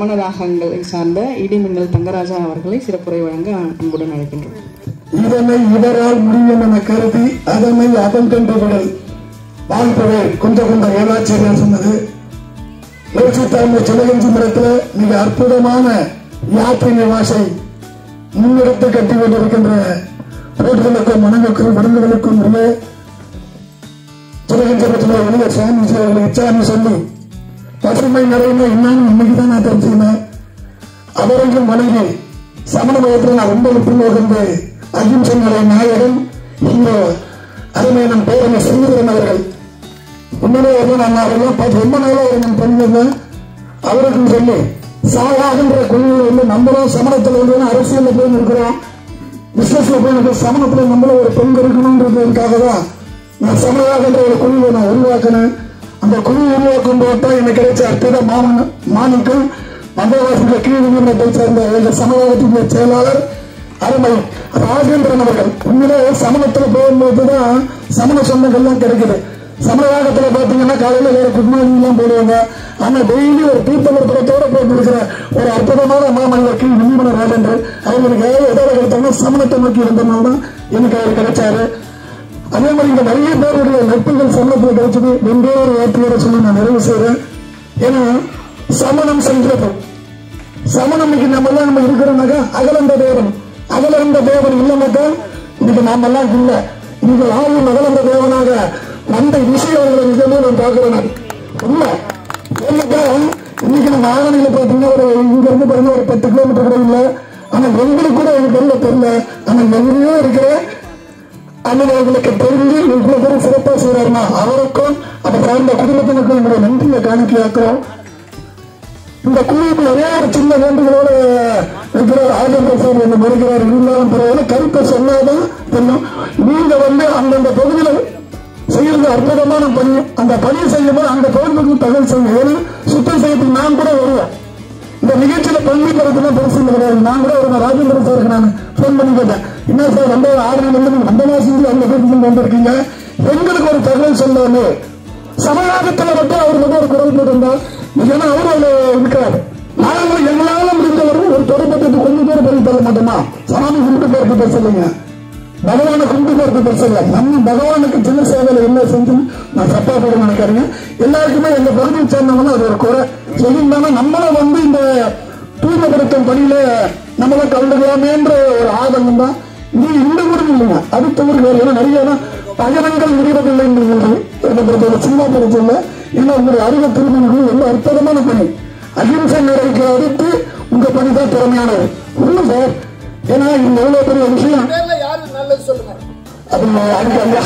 சமண ராகங்களை சார்ந்த இடிமின்னல் தங்கராஜா அவர்களை சிறப்புரை வழங்க அன்புடன் அழைக்கின்றோம் இதனை இவரால் முடியும் என கருதி அதனை அதன் கண்டு விடல் வாழ்ப்பவே குந்த குந்த ஏதாச்சரியம் சொன்னது யோசித்தாமை சிலகஞ்சி மரத்துல மிக அற்புதமான யாத்திரை நிவாசை முன்னெடுத்து கட்டி கொண்டிருக்கின்ற போட்டுகளுக்கும் மனங்களுக்கும் விருந்துகளுக்கும் உரிய சிலகஞ்சி மரத்தில் வெளிய சுவாமி அவர்களை இச்சாமி சொல்லி பசுமை நிறைந்த என்னன்னு இன்னைக்கு தான் நான் தெரிஞ்சுக்கினேன் அவரையும் வணங்கி சமண மதத்தில் நான் ரொம்ப பின்னோக்கின்ற அகிம்சை நிலை நாயகன் இந்த அருமையனன் பேரனை ஸ்ரீதரன் அவர்கள் உண்மையிலே வந்து நான் அவரெல்லாம் பார்த்து ரொம்ப நாளா ஒரு நான் பண்ணியிருந்தேன் அவருக்கும் சொல்லி சாகாகின்ற குழுவில் வந்து நம்மளும் சமணத்தில் வந்து அரசியல்ல போய் இருக்கிறோம் பிசினஸ்ல போய் இருக்கிற சமணத்துல நம்மளும் ஒரு பங்கு இருக்கணும்ன்றதுக்காக தான் நான் சமணாகின்ற ஒரு குழுவை நான் உருவாக்கினேன் அந்த குழு உருவாக்கும் போது தான் எனக்கு கிடைச்ச அற்புத மாமன் மாணிக்கம் மந்தவாசிகள் கீழ் நிறுவனத்தை சேர்ந்த எங்கள் சமூகத்தின் செயலாளர் அருமை ராஜேந்திரன் அவர்கள் உண்மையிலே சமணத்துல போகும்போதுதான் சமண சொந்தங்கள்லாம் கிடைக்குது சமணராகத்துல பாத்தீங்கன்னா காலையில வேற குட் மார்னிங் எல்லாம் போடுவாங்க ஆனா டெய்லி ஒரு தீர்த்தமரத்தோட போட்டு இருக்கிற ஒரு அற்புதமான மாமனிதர் கீழ் நிறுவன ராஜேந்திரன் அவங்களுக்கு எதாவது கிடைத்தாங்க சமணத்தை நோக்கி இருந்தனால தான் எனக்கு அவர் கிடைச்சாரு அதே மாதிரி இங்க நிறைய பேருடைய நட்புகள் சமணத்தில் கிடைச்சது ஒன்றே ஒரு வார்த்தையோட சொல்லி நான் நிறைவு செய்றேன் ஏன்னா சமணம் சென்றது சமணம் இன்னைக்கு நம்ம எல்லாம் நம்ம இருக்கிறோம்னாக்கா அகலந்த தேவன் அகலந்த தேவன் இல்லைனாக்கா இன்னைக்கு நாம எல்லாம் இல்ல இன்னைக்கு ஆளும் அகலந்த தேவனாக வந்த விஷயம் அவர்களை நிஜமே நான் பார்க்கிறேன் நான் உண்மை ஏன்னாக்கா இன்னைக்கு நம்ம ஆவணியில பார்த்தீங்கன்னா ஒரு இங்க இருந்து பாருங்க ஒரு பத்து கிலோமீட்டர் கூட இல்லை ஆனா எங்களுக்கு கூட எனக்கு தெரியல தெரியல ஆனா எங்கேயோ இருக்கிற அண்ணனவர்களுக்கு தெரிஞ்சு இவ்வளவு பேரும் சிறப்பா செய்யறாருன்னா அவருக்கும் அதை சார்ந்த குடும்பத்தினருக்கும் என்னுடைய நன்றியை காணிக்கையாக்குறோம் இந்த குழுவுக்கு ஒரே ஒரு சின்ன வேண்டுகளோட இருக்கிறார் ஆஜர் சார் என்ன மறுக்கிறார் இருந்தாலும் பரவாயில்ல கருத்தை சொன்னாதான் தெரியும் நீங்க வந்து அந்தந்த பகுதியில செய்யறது அற்புதமான பணி அந்த பணியை செய்யும்போது அந்த பகுதிக்கு தகவல் செய்யுங்க ஏன்னா சுத்தம் செய்யறதுக்கு நான் கூட வருவேன் இந்த நிகழ்ச்சியில பள்ளி படத்துல பெருசு கிடையாது நான் கூட ஒரு ராஜேந்திரன் சாருக்கு நான் போன் பண்ணி கேட்டேன் என்ன சார் ரொம்ப ஆறு மணி அந்த மாசம் அந்த பேருக்கு வந்திருக்கீங்க எங்களுக்கு ஒரு தகவல் சொல்லாமே சமயாகத்துல மட்டும் அவர் மட்டும் ஒரு குரல் போட்டிருந்தா ஏன்னா அவரு அதுல இருக்கிறாரு நாங்களும் எங்களால முடிந்தவரை ஒரு தொடர்பத்தை கொஞ்சம் பேர் பண்ணி தர மாட்டோமா சாமி கும்பிட்டு போறது பேச இல்லைங்க பகவானை கும்பிட்டு போறது பேச இல்லை நம்ம பகவானுக்கு சின்ன சேவையில என்ன செஞ்சு நான் தப்பா போட நினைக்கிறேங்க எல்லாருக்குமே எங்க பகுதியை சேர்ந்தவங்க அது ஒரு குறை சொல்லியிருந்தாங்க நம்மள வந்து இந்த தூய்மைப்படுத்தும் பணியில நம்மள கலந்துக்கலாமேன்ற ஒரு ஆதங்கம் தான் இது இந்த ஊருக்கு இல்லைங்க அடுத்த ஊருக்கு வேறு ஏன்னா நிறைய இடம் பயணங்கள் முடிவதில்லை என்று சின்ன படத்தில் ஏன்னா உங்களுடைய அருக திருமணங்கள் ரொம்ப அற்புதமான பணி அகிம்சை நிறைக்கு அடுத்து உங்க பணி தான் திறமையானது உண்மை சார் ஏன்னா இது எவ்வளவு பெரிய விஷயம் பேர்ல யாரு நல்லது சொல்லுங்க அது அதுக்கு அந்த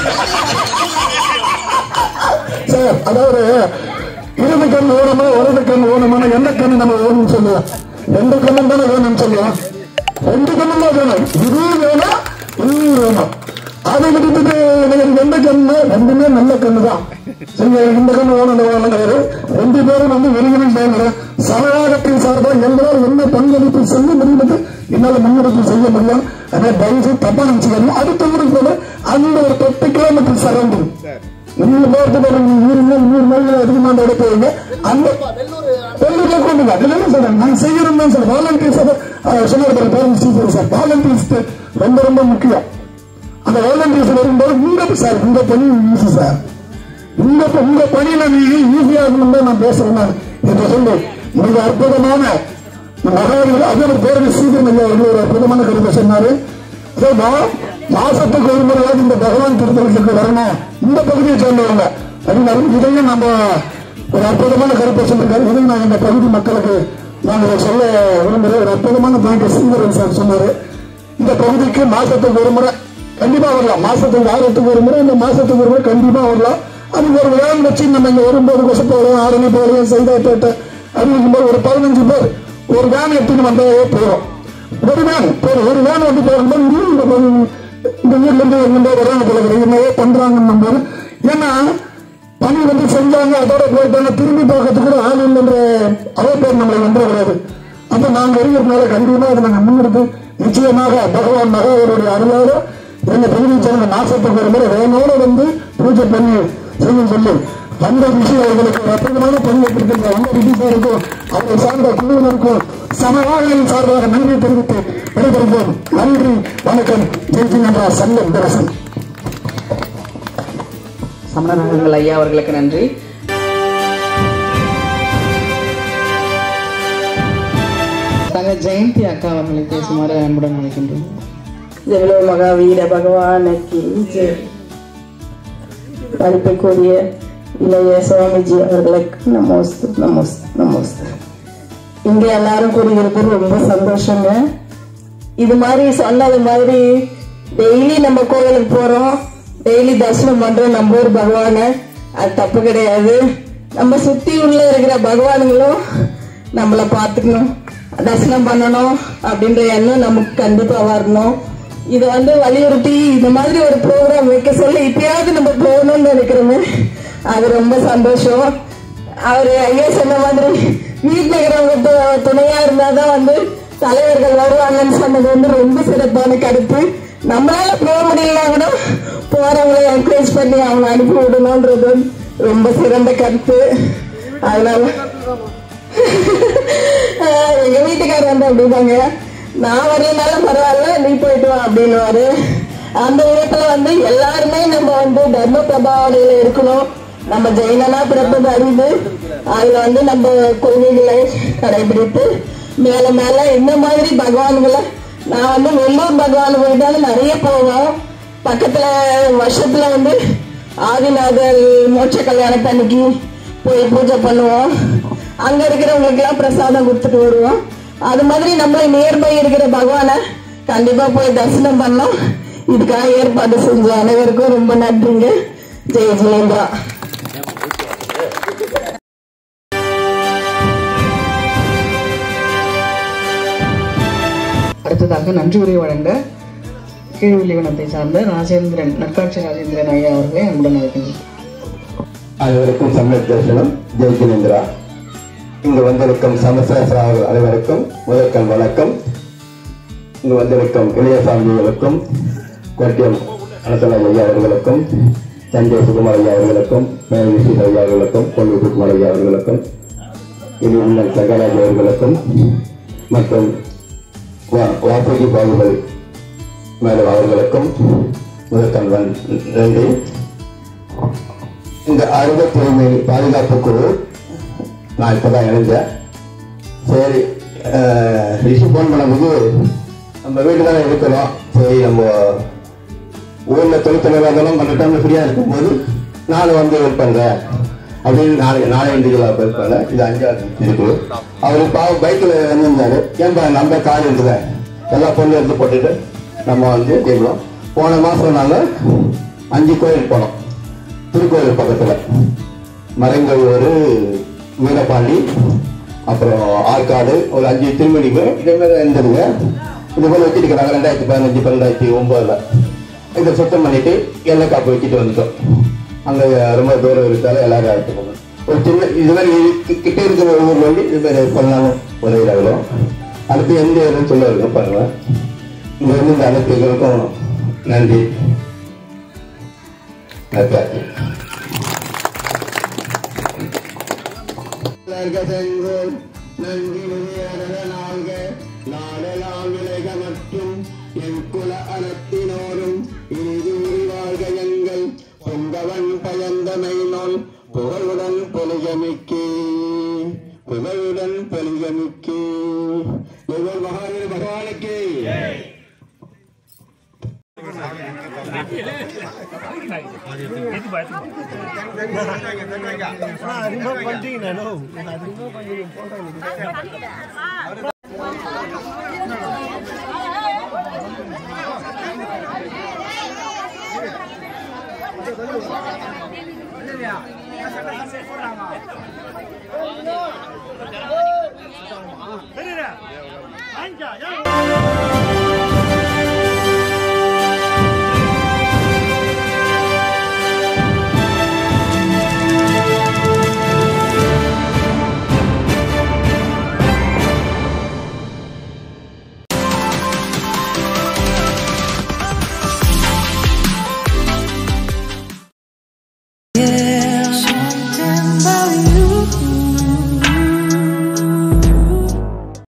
சார் அதாவது இடது கண் ஓணமா வலது கண் ஓணமான எந்த கண் நம்ம ஓணும்னு சொல்லுவோம் எந்த கண்ணும் தானே வேணும்னு சொல்லுவோம் ரெண்டு கண்ணும் தான் வேணும் இதுவும் வேணும் இதுவும் வேணும் அதை விட்டுட்டு எனக்கு எந்த கண்ணு ரெண்டுமே நல்ல கண்ணு தான் சரி இந்த கண்ணு ஓணும் அந்த ஓணும் கிடையாது ரெண்டு பேரும் வந்து வெளியிலும் பயன்படுற சமயாகத்தின் சார்பாக எங்களால் என்ன பங்களிப்பு செய்ய முடியுது என்னால முன்னெடுப்பு செய்ய முடியும் அதே தயவு தப்பா நினைச்சுக்காங்க அடுத்த ஊருக்கு போல அந்த ஒரு பத்து கிலோமீட்டர் சரௌண்டிங் நீங்க போறது பாருங்க நூறு மேல் நூறு மேல் அதிகமா அந்த இடத்துல வைங்க. அந்த வெள்ளூர் பெண்களுக்கு கொண்டு அதுல சொல்றேன் நான் செய்யறேன் தான் சார் வாலண்டியர்ஸ் சொன்னார் பேரண்ட்ஸ் டீச்சர் சார் வாலண்டியர்ஸ் ரொம்ப ரொம்ப முக்கியம் அந்த வாலண்டியர்ஸ் வரும்போது உங்க சார் உங்க பணி ஈஸி சார் உங்க உங்க பணியில நீங்க ஈஸியா இருக்கணும் தான் நான் பேசுறேன் நான் என்று சொல்லி மிக அற்புதமான மகாவீர் அது ஒரு பேரணி சீக்கிரம் ஐயா அவர்கள் ஒரு அற்புதமான கருத்தை சொன்னாரு அதோ மா- மாசத்துக்கு ஒரு முறையாவது இந்த பகவான் திருத்தலத்துக்கு வரணும் இந்த பகுதியை சேர்ந்தவங்க அப்படின்னாரு இதையும் நம்ம ஒரு அற்புதமான கருத்தை சொல்லிருக்காரு இதையும் நான் இந்த பகுதி மக்களுக்கு நாங்கள் சொல்ல விரும்புகிறேன் ஒரு அற்புதமான பாயிண்ட் ஸ்ரீதரன் சார் சொன்னாரு இந்த பகுதிக்கு மாசத்துக்கு ஒரு முறை கண்டிப்பா வரலாம் மாசத்துக்கு வாரத்துக்கு ஒரு முறை இந்த மாசத்துக்கு ஒரு முறை கண்டிப்பா வரலாம் அதுக்கு ஒரு வேன் வச்சு நம்ம இங்க வரும்போது கொசப்போலம் ஆரணி போலையும் சைதாப்பேட்டை அப்படிங்கும்போது ஒரு பதினஞ்சு பேர் ஒரு வேன் எடுத்துட்டு வந்தாவே போதும் ஒரு வேன் ஒரு ஒரு வேன் வந்து போகும்போது இன்னும் இந்த பகுதி- இந்த ஊர்ல இருந்து எங்கேயோ வராங்க போல இருக்குது. என்னவோ பண்றாங்கன்னு போது ஏன்னா பணி வந்து செஞ்சாங்க அதோட போயிட்டாங்க திரும்பி பார்க்கறதுக்கு கூட ஆள் இல்லைன்ற அவ பேர் நம்மளை வந்துடக்கூடாது அப்ப நாங்க இருக்கிறதுனால கண்டிப்பா அதை நாங்க முன்னெடுத்து நிச்சயமாக பகவான் மகாவருடைய அருளால எங்க பகுதியை சேர்ந்த நாசத்துக்கு ஒரு முறை வேனோட வந்து பூஜை பண்ணி செய்யும் சொல்லி வந்த ரிஷி அவர்களுக்கு ஒரு அற்புதமான பணியை கொடுக்கின்ற வந்த ரிஷி சாருக்கும் அவரை சார்ந்த குழுவினருக்கும் சமவாழ்வின் சார்பாக நன்றி தெரிவித்து விடைபெறுவோம் நன்றி வணக்கம் ஜெய்ஜி நன்றா சங்கம் தரசன் சமணர்கள் ஐயா அவர்களுக்கு நன்றி தங்க ஜெயந்தி அக்கா அவர்களை பேசுமாறு அன்புடன் அழைக்கின்றோம் ஜெகலோ மகாவீர பகவானுக்கு ஜெய். மதிப்புக்குரிய இளைய சுவாமிஜி அவர்களுக்கு நமோஸ்து நமோஸ்து நமோஸ்து இங்க எல்லாரும் கூடியிருப்பது ரொம்ப சந்தோஷங்க இது மாதிரி சொன்னது மாதிரி டெய்லி நம்ம கோவிலுக்கு போறோம் டெய்லி தரிசனம் பண்றோம் நம்ம ஊர் பகவான அது தப்பு கிடையாது நம்ம சுத்தி உள்ள இருக்கிற பகவானுங்களும் நம்மள பார்த்துக்கணும் தரிசனம் பண்ணணும் அப்படின்ற எண்ணம் நமக்கு கண்டிப்பா வரணும் இது வந்து வலியுறுத்தி இந்த மாதிரி ஒரு ப்ரோக்ராம் வைக்க சொல்லி இப்பயாவது நம்ம போகணும்னு நினைக்கிறோமே அது ரொம்ப சந்தோஷம் அவரு ஐயா சொன்ன மாதிரி வீட்டுல இருக்கிறவங்க து- துணையா இருந்தாதான் வந்து தலைவர்கள் வருவாங்கன்னு சொன்னது வந்து ரொம்ப சிறப்பான கருத்து நம்மளால போக முடியலனா கூட போறவங்களை என்கரேஜ் பண்ணி அவங்களை அனுப்பி விடணும்ன்றது ரொம்ப சிறந்த கருத்து அதனால ஆஹ் எங்க வீட்டுக்காரர் வந்து அப்படிதாங்க நான் வரலனாலும் பரவாயில்ல நீ போயிட்டு வா அப்படின்னுவாரு அந்த விதத்துல வந்து எல்லாருமே நம்ம வந்து தர்ம பிரபாவனையில இருக்கணும் நம்ம ஜெயினனா பிறப்பது அறிவு அதுல வந்து நம்ம கொள்கைகளை கடைபிடித்து மேல மேல இந்த மாதிரி பகவான்களை நான் வந்து வெள்ளூர் பகவான் போயிட்டாலும் நிறைய போவோம் பக்கத்துல வருஷத்துல வந்து ஆதிநாதர் மோட்ச கல்யாணத்தன்னைக்கு போய் பூஜை பண்ணுவோம் அங்க இருக்கிறவங்களுக்கு எல்லாம் பிரசாதம் கொடுத்துட்டு வருவோம் அது மாதிரி நம்மள நியர்பை இருக்கிற பகவானை கண்டிப்பா போய் தரிசனம் பண்ணோம் இதுக்காக ஏற்பாடு செஞ்ச அனைவருக்கும் ரொம்ப நன்றிங்க ஜெய ஜெயேந்திரா அடுத்ததாக நன்றி உரை வழங்க கீழ்வில்லிவனத்தை சார்ந்த ராஜேந்திரன் நற்காட்சி ராஜேந்திரன் ஐயா அவர்களை அன்புடன் அழைக்கின்றோம் அனைவருக்கும் சமயத் தரிசனம் ஜெயஜினேந்திரா இங்கு வந்திருக்கும் சமசாஸ்திர அனைவருக்கும் முதற்கண் வணக்கம் இங்கு வந்திருக்கும் இளையசாமிகளுக்கும் கோட்டியம் அனசல ஐயா அவர்களுக்கும் சஞ்சய் சுகுமார் ஐயா அவர்களுக்கும் மேலவிசி ஐயா அவர்களுக்கும் பொண்ணு சுகுமார் ஐயா அவர்களுக்கும் இனி உள்ள சங்கராஜ் அவர்களுக்கும் மற்றும் வா- வாசுகி பாகுபலி மேலும் அவர்களுக்கும் முதற்கண் வன்- நன்றி இந்த அருக தூய்மை பாதுகாப்பு குழு நான் இப்பதான் இணைஞ்சேன் சரி அஹ், ரிஷி போன் பண்ணும்போது நம்ம வீட்டில் தான் இருக்கிறோம் சரி நம்ம ஊரில் தொழிற்சலைவாக இருந்தாலும் அந்த டைமில் ஃப்ரீயாக இருக்கும்போது நான் வந்து ஹெல்ப் பண்ணுறேன் அப்படின்னு நாளை நாளை இண்டிவிஜுவலாக ஹெல்ப் பண்ணேன் இது அஞ்சாவது இருக்கு அவர் பாவம் பைக்கில் வந்திருந்தாரு ஏன்பா நம்ம கார் இருக்குதே எல்லா பொருளும் எடுத்து போட்டுட்டு நம்ம வந்து ஜெயிக்கலாம் போன மாதம் நாங்கள் அஞ்சு கோயில் போனோம் திருக்கோயில் பக்கத்துல மறைங்கோயில் வீரபாண்டி அப்புறம் ஆற்காடு ஒரு அஞ்சு திருமணிக்கு இதே மாதிரி இருந்ததுங்க இது போல வச்சுருக்கிறாங்க ரெண்டாயிரத்தி பதினஞ்சு பன்னெண்டாயிரத்தி ஒன்பதுல இதை சுத்தம் பண்ணிட்டு எல்லை காப்பு வச்சுட்டு வந்துட்டோம் அங்க ரொம்ப தூரம் இருக்கால எல்லாரும் அழைத்து போகணும் ஒரு சின்ன இது மாதிரி கி- கிட்ட இருக்கிற ஊர்ல வந்து இது மாதிரி பண்ணாங்க ஒரே இடம் அடுத்து எந்த இடம்னு சொல்ல இருக்கோம் பாருங்க இங்க வந்து இந்த அனைத்து நன்றி நன்றி செங்கோல் நன்றி நாள்க நாடெல்லாம் விலக மற்றும் என் குல அறத்தினோரும் இனிதூரி வாழ்க எங்கள் பொங்கவன் பயந்தமை நோல் புகழுடன் பொலிகமிக்கே புகழுடன் பொலிகமிக்கே ஒவ்வொரு மகாவீர பகவானுக்கு Ancha, ya.